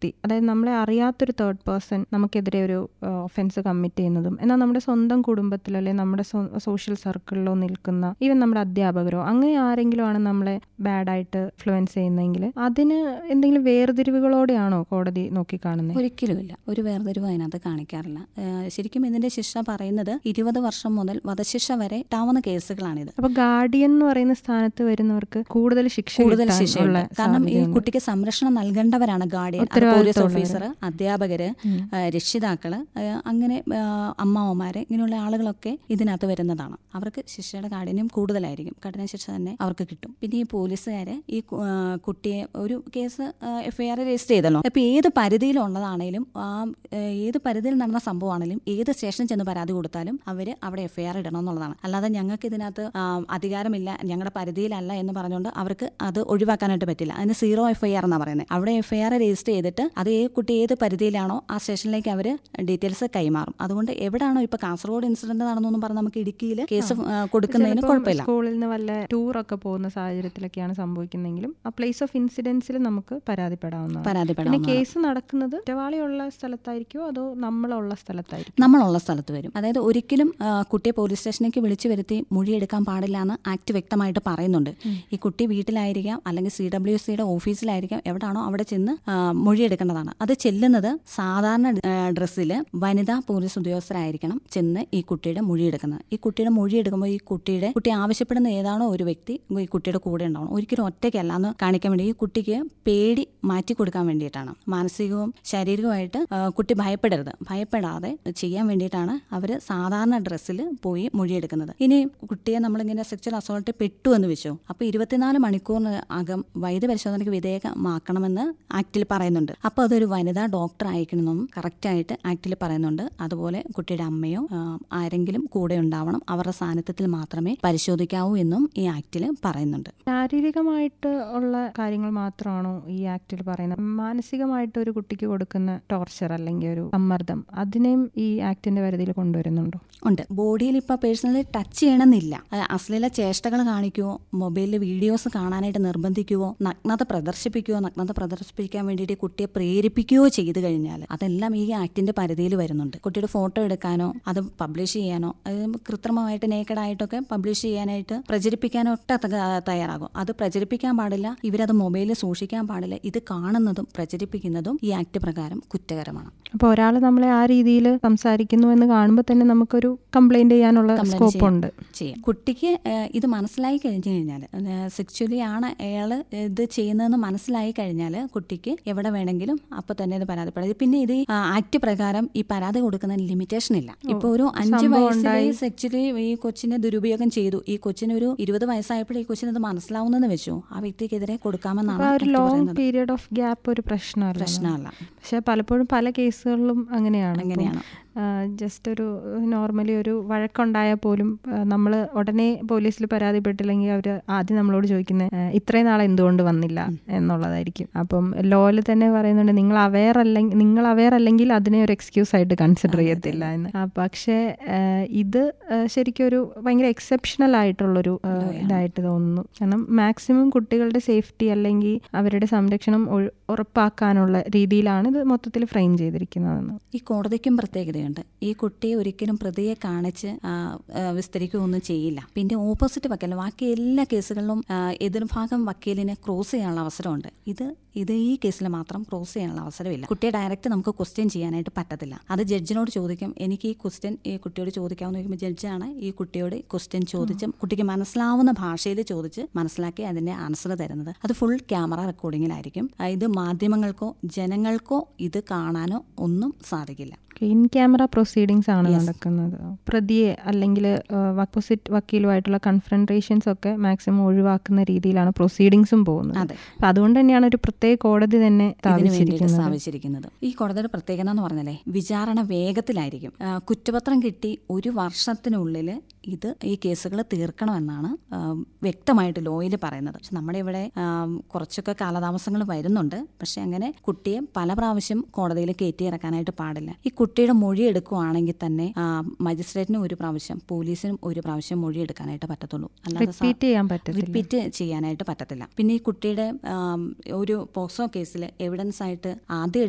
വ്യക്തി അതായത് നമ്മളെ അറിയാത്തൊരു തേർഡ് പേഴ്സൺ നമുക്കെതിരെ ഒരു ഒഫൻസ് കമ്മിറ്റ് ചെയ്യുന്നതും എന്നാൽ നമ്മുടെ സ്വന്തം കുടുംബത്തിലോ അല്ലെങ്കിൽ നമ്മുടെ സോഷ്യൽ സർക്കിളിലോ നിൽക്കുന്ന ഈവൻ നമ്മുടെ അധ്യാപകരോ അങ്ങനെ ആരെങ്കിലും ആണ് നമ്മളെ ബാഡായിട്ട് ഇൻഫ്ലുവൻസ് ചെയ്യുന്നതെങ്കിൽ അതിന് എന്തെങ്കിലും വേർതിരിവുകളോടെയാണോ കോടതി നോക്കിക്കാണുന്നത് ഒരിക്കലുമില്ല ഒരു വേർതിരിവ് അതിനകത്ത് കാണിക്കാറില്ല ഏഹ് ശരിക്കും ഇതിന്റെ ശിക്ഷ പറയുന്നത് ഇരുപത് വർഷം മുതൽ വധശിക്ഷ വരെ കിട്ടാവുന്ന കേസുകളാണിത് അപ്പൊ ഗാർഡിയൻ എന്ന് പറയുന്ന സ്ഥാനത്ത് വരുന്നവർക്ക് കൂടുതൽ ശിക്ഷ കൂടുതൽ കിട്ടാൻ ശിക്ഷയുണ്ട് ഉള്ള കാരണം ഈ സാധ്യതയുണ്ട്. കുട്ടിക്ക് സംരക്ഷണം നൽകേണ്ടവരാണ് ഗാർഡിയൻ അത് പോലീസ് ഓഫീസർ അധ്യാപകര് ഏഹ് രക്ഷിതാക്കള് ഏഹ് അങ്ങനെ ഏഹ് അമ്മാവന്മാര് ഇങ്ങനെയുള്ള ആളുകളൊക്കെ ഇതിനകത്ത് വരുന്നതാണ് അവർക്ക് ശിക്ഷയുടെ കാഠിന്യം കൂടുതലായിരിക്കും കഠിന ശിക്ഷ തന്നെ അവർക്ക് കിട്ടും പിന്നെ ഈ പോലീസുകാര് ഈ കു- ഏഹ് കുട്ടിയെ ഒരു കേസ് എഫ്ഐആർ രജിസ്റ്റർ ചെയ്തല്ലോ അപ്പൊ ഏത് പരിധിയിലുള്ളതാണേലും ആ ഏഹ് ഏത് പരിധിയിൽ നടന്ന സംഭവമാണെങ്കിലും ഏത് സ്റ്റേഷനിൽ ചെന്ന് പരാതി കൊടുത്താലും അവര് അവിടെ എഫ്ഐആർ ഇടണം എന്നുള്ളതാണ് അല്ലാതെ ഞങ്ങൾക്ക് ഇതിനകത്ത് ആ, അധികാരമില്ല ഞങ്ങളുടെ പരിധിയിലല്ല എന്ന് പറഞ്ഞുകൊണ്ട് അവർക്ക് അത് ഒഴിവാക്കാനായിട്ട് പറ്റില്ല അതിന് സീറോ എഫ്ഐആർ എന്നാണ് പറയുന്നത് അവിടെ എഫ്ഐആർ രജിസ്റ്റർ ചെയ്തിട്ട് അത് ഏത് കുട്ടി ഏത് പരിധിയിലാണോ ആ സ്റ്റേഷനിലേക്ക് അവർ ഡീറ്റെയിൽസ് കൈമാറും അതുകൊണ്ട് എവിടാണോ ഇപ്പൊ കാസർഗോഡ് ഇൻസിഡന്റ് നടന്നൊന്നും പറഞ്ഞ് നമുക്ക് ഇടുക്കിയിൽ കേസ് ആ, കൊടുക്കുന്നതിന് ചിലപ്പം കുഴപ്പമില്ല സ്കൂളിൽ നിന്ന് വല്ല ടൂറൊക്കെ പോകുന്ന സാഹചര്യത്തിലൊക്കെയാണ് സംഭവിക്കുന്നതെങ്കിലും ആ പ്ലേസ് ഓഫ് ഇൻസിഡൻസിൽ നമുക്ക് പരാതിപ്പെടാവുന്നതാണ് പിന്നെ പരാതിപ്പെടാം കേസ് നടക്കുന്നത് കുറ്റവാളിയുള്ള സ്ഥലത്തായിരിക്കുമോ അതോ നമ്മളുള്ള സ്ഥലത്തായിരിക്കും നമ്മളുള്ള സ്ഥലത്ത് വരും അതായത് ഒരിക്കലും ആ, കുട്ടിയെ പോലീസ് സ്റ്റേഷനിലേക്ക് വിളിച്ചു വരുത്തി മൊഴിയെടുക്കാൻ പാടില്ല എന്ന് ആക്ട് വ്യക്തമായിട്ട് പറയുന്നുണ്ട് ഈ കുട്ടി വീട്ടിലായിരിക്കാം അല്ലെങ്കിൽ സി ഡബ്ല്യു സിയുടെ ഓഫീസിലായിരിക്കാം എവിടാണോ അവിടെ ചെന്ന് ആ, മൊഴിയെടുക്കേണ്ടതാണ് അത് ചെല്ലുന്നത് സാധാരണ ഡ്രസ്സിൽ വനിതാ പോലീസ് ഉദ്യോഗസ്ഥരായിരിക്കണം ചെന്ന് ഈ കുട്ടിയുടെ മൊഴിയെടുക്കുന്നത് ഈ കുട്ടിയുടെ മൊഴിയെടുക്കുമ്പോൾ ഈ കുട്ടിയുടെ കുട്ടി ആവശ്യപ്പെടുന്ന ഏതാണോ ഒരു വ്യക്തി ഈ കുട്ടിയുടെ കൂടെ ഉണ്ടാവണം ഒരിക്കലും ഒറ്റയ്ക്കല്ല എന്ന് കാണിക്കാൻ വേണ്ടി ഈ കുട്ടിക്ക് പേടി മാറ്റി കൊടുക്കാൻ വേണ്ടിയിട്ടാണ് മാനസികവും ശാരീരികവുമായിട്ട് ആ, കുട്ടി ഭയപ്പെടരുത് ഭയപ്പെടാതെ ചെയ്യാൻ വേണ്ടിയിട്ടാണ് അവർ സാധാരണ ഡ്രസ്സിൽ പോയി മൊഴിയെടുക്കുന്നത് ഇനി കുട്ടിയെ നമ്മളിങ്ങനെ സെക്ച്വൽ അസോൾട്ട് പെട്ടു എന്ന് വെച്ചു അപ്പോൾ ഇരുപത്തിനാല് മണിക്കൂറിന് അകം വൈദ്യ പരിശോധനയ്ക്ക് വിധേയമാക്കണമെന്ന് ആക്ടിൽ പറയുന്നുണ്ട് അപ്പോൾ അതൊരു വനിതാ ഡോക്ടർ അയക്കണമെന്നും കറക്റ്റായിട്ട് ആക്ടിൽ പറയുന്നുണ്ട് അതുപോലെ കുട്ടിയുടെ അമ്മയോ ആ, ആരെങ്കിലും കൂടെ ഉണ്ടാവണം അവരുടെ സാന്നിധ്യത്തിൽ മാത്രമേ പരിശോധിക്കാവൂ എന്നും ഈ ആക്ടിൽ പറയുന്നുണ്ട് ശാരീരികമായിട്ട് ഉള്ള കാര്യങ്ങൾ മാത്രമാണോ ഈ ആക്ടിൽ പറയുന്നത് മാനസികമായിട്ട് ഒരു കുട്ടിക്ക് കൊടുക്കുന്ന ടോർച്ചർ അല്ലെങ്കിൽ ഒരു സമ്മർദ്ദം അതിനെയും ഈ ആക്ടിന്റെ പരിധിയിൽ കൊണ്ടുവരുന്നുണ്ടോ ഉണ്ട് ബോഡിയിൽ ഇപ്പൊ പേഴ്സണലി ടച്ച് ചെയ്യണമെന്നില്ല അത് അശ്ലീല ചേഷ്ടകൾ കാണിക്കുവോ മൊബൈലിൽ വീഡിയോസ് കാണാനായിട്ട് നിർബന്ധിക്കുവോ നഗ്നത പ്രദർശിപ്പിക്കുകയോ നഗ്നത പ്രദർശിപ്പിക്കാൻ വേണ്ടിയിട്ട് ഈ കുട്ടിയെ പ്രേരിപ്പിക്കുകയോ ചെയ്തു കഴിഞ്ഞാൽ അതെല്ലാം ഈ ആക്ടിന്റെ പരിധിയിൽ വരുന്നുണ്ട് കുട്ടിയുടെ ഫോട്ടോ എടുക്കാനോ അത് പബ്ലിഷ് ചെയ്യാനോ അത് കൃത്രിമമായിട്ട് നേക്കഡായിട്ടൊക്കെ പബ്ലിഷ് ചെയ്യാനായിട്ട് പ്രചരിപ്പിക്കാനോ ഒക്കെ തക- തയ്യാറാകും അത് പ്രചരിപ്പിക്കാൻ പാടില്ല ഇവരത് മൊബൈലിൽ സൂക്ഷിക്കാൻ പാടില്ല ഇത് കാണുന്നതും പ്രചരിപ്പിക്കുന്നതും ഈ ആക്ട് പ്രകാരം കുറ്റകരമാണ് അപ്പോൾ ഒരാൾ നമ്മളെ ആ രീതിയിൽ സംസാരിക്കുന്നു എന്ന് കാണുമ്പോൾ തന്നെ നമുക്കൊരു കംപ്ലൈന്റ് ചെയ്യാനുള്ള Complaint സ്കോപ്പ് ഉണ്ട് ചെയ്യാം കുട്ടിക്ക് ഏഹ്, ഇത് മനസ്സിലായി കഴിഞ്ഞു കഴിഞ്ഞാൽ സെക്ച്വലി ആണ് അയാൾ ഇത് ചെയ്യുന്നതെന്ന് മനസ്സിലായി കഴിഞ്ഞാൽ കുട്ടിക്ക് എവിടെ വേണമെങ്കിലും അപ്പൊ തന്നെ ഇത് പരാതിപ്പെടാം പിന്നെ ഇത് ഈ, ആ, ആക്ട് പ്രകാരം ഈ പരാതി കൊടുക്കുന്നതിന് ലിമിറ്റേഷൻ ഇല്ല ഇപ്പൊ ഒരു അഞ്ച് സംഭവം വയസ്സിൽ ഉണ്ടായി. സെക്ച്വലി ഈ കൊച്ചിനെ ദുരുപയോഗം ചെയ്തു ഈ കൊച്ചിന് ഒരു ഇരുപത് വയസ്സായപ്പോൾ ഈ കൊച്ചിന് ഇത് മനസ്സിലാവുന്നെന്ന് വെച്ചു ആ വ്യക്തിക്കെതിരെ കൊടുക്കാമെന്നാണ് അപ്പോൾ ആ ഒരു act ലോങ് പറയുന്നത്. പീരിയഡ് ഓഫ് ഗ്യാപ്പ് ഒരു പ്രശ്നമല്ല പ്രശ്നമല്ല പക്ഷെ പലപ്പോഴും പല കേസുകളിലും അങ്ങനെയാണ് അങ്ങനെയാണ് ജസ്റ്റ് ഒരു നോർമലി ഒരു വഴക്കുണ്ടായാൽ പോലും നമ്മൾ ഉടനെ പോലീസിൽ പരാതിപ്പെട്ടില്ലെങ്കിൽ അവർ ആദ്യം നമ്മളോട് ചോദിക്കുന്നത് ഇത്രയും നാൾ എന്തുകൊണ്ട് വന്നില്ല എന്നുള്ളതായിരിക്കും അപ്പം ലോയിൽ തന്നെ പറയുന്നുണ്ട് നിങ്ങൾ അവെയർ അല്ലെങ്കിൽ നിങ്ങൾ അവെയർ അല്ലെങ്കിൽ അതിനെ ഒരു എക്സ്ക്യൂസ് ആയിട്ട് കൺസിഡർ ചെയ്യത്തില്ല എന്ന് ആ, പക്ഷേ ആ, ഇത് ആ, ശരിക്കും ഒരു ഭയങ്കര എക്സെപ്ഷണൽ ആയിട്ടുള്ളൊരു ആ, ഇതായിട്ട് തോന്നുന്നു കാരണം മാക്സിമം കുട്ടികളുടെ സേഫ്റ്റി അല്ലെങ്കിൽ അവരുടെ സംരക്ഷണം ഒഴ്- ഉറപ്പാക്കാനുള്ള രീതിയിലാണ് ഇത് മൊത്തത്തിൽ ഫ്രെയിം ചെയ്തിരിക്കുന്നതെന്ന് ഈ കോടതിക്കും പ്രത്യേകതയുണ്ട് ഈ കുട്ടിയെ ഒരിക്കലും പ്രതിയെ കാണിച്ച് ആ, ആ, വിസ്തരിക്കുകയൊന്നും ചെയ്യില്ല പിന്നെ ഓപ്പോസിറ്റ് വക്കീൽ ബാക്കി എല്ലാ കേസുകളിലും ആ, എതിർഭാഗം വക്കീലിനെ ക്രോസ് ചെയ്യാനുള്ള അവസരമുണ്ട് ഇത് ഇത് ഈ കേസിൽ മാത്രം ക്രോസ് ചെയ്യാനുള്ള അവസരമില്ല കുട്ടിയെ ഡയറക്റ്റ് നമുക്ക് ക്വസ്റ്റ്യൻ ചെയ്യാനായിട്ട് പറ്റത്തില്ല അത് ജഡ്ജിനോട് ചോദിക്കും എനിക്ക് ഈ ക്വസ്റ്റ്യൻ ഈ കുട്ടിയോട് ചോദിക്കാമെന്ന് ചോദിക്കുമ്പോൾ ജഡ്ജാണ് ഈ കുട്ടിയോട് ക്വസ്റ്റ്യൻ ചോദിച്ച് കുട്ടിക്ക് മനസ്സിലാവുന്ന ഭാഷയിൽ ചോദിച്ച് മനസ്സിലാക്കി അതിന്റെ ആൻസർ തരുന്നത് അത് ഫുൾ ക്യാമറ റെക്കോർഡിങ്ങിലായിരിക്കും ആ, ഇത് മാധ്യമങ്ങൾക്കോ ജനങ്ങൾക്കോ ഇത് കാണാനോ ഒന്നും സാധിക്കില്ല ഇൻ ക്യാമറ പ്രൊസീഡിങ്സ് ആണ് നടക്കുന്നത് പ്രതിയെ അല്ലെങ്കിൽ ഓപ്പോസിറ്റ് വക്കീലുമായിട്ടുള്ള കൺഫ്രണ്ടേഷൻസ് ഒക്കെ മാക്സിമം ഒഴിവാക്കുന്ന രീതിയിലാണ് പ്രൊസീഡിങ്സും പോകുന്നത് അതെ. അപ്പൊ അതുകൊണ്ട് തന്നെയാണ് ഒരു പ്രത്യേക കോടതി തന്നെ ഇതിനു വേണ്ടിയിട്ട് സ്ഥാപിച്ചിരിക്കുന്നത് സ്ഥാപിച്ചിരിക്കുന്നത് ഈ കോടതിയുടെ പ്രത്യേകത എന്ന് പറഞ്ഞാലേ വിചാരണ വേഗത്തിലായിരിക്കും ആ, കുറ്റപത്രം കിട്ടി ഒരു വർഷത്തിനുള്ളിൽ ഇത് ഈ കേസുകൾ തീർക്കണമെന്നാണ് ആ, വ്യക്തമായിട്ട് ലോയിൽ പറയുന്നത് പക്ഷെ നമ്മുടെ ഇവിടെ ആ, കുറച്ചൊക്കെ കാലതാമസങ്ങൾ വരുന്നുണ്ട് പക്ഷെ അങ്ങനെ കുട്ടിയെ പല പ്രാവശ്യം കോടതിയിൽ കയറ്റി ഇറക്കാനായിട്ട് പാടില്ല ഈ കുട്ടിയുടെ മൊഴി എടുക്കുവാണെങ്കിൽ തന്നെ ആ, മജിസ്ട്രേറ്റിനും ഒരു പ്രാവശ്യം പോലീസിനും ഒരു പ്രാവശ്യം മൊഴി എടുക്കാനായിട്ട് പറ്റത്തുള്ളൂ അല്ലാതെ സാ- റിപ്പീറ്റ് ചെയ്യാൻ പറ്റത്തില്ല റിപ്പീറ്റ് ചെയ്യാനായിട്ട് പറ്റത്തില്ല പിന്നെ ഈ കുട്ടിയുടെ ആം, ഒരു പോക്സോ കേസിൽ എവിഡൻസ് ആയിട്ട് ആദ്യം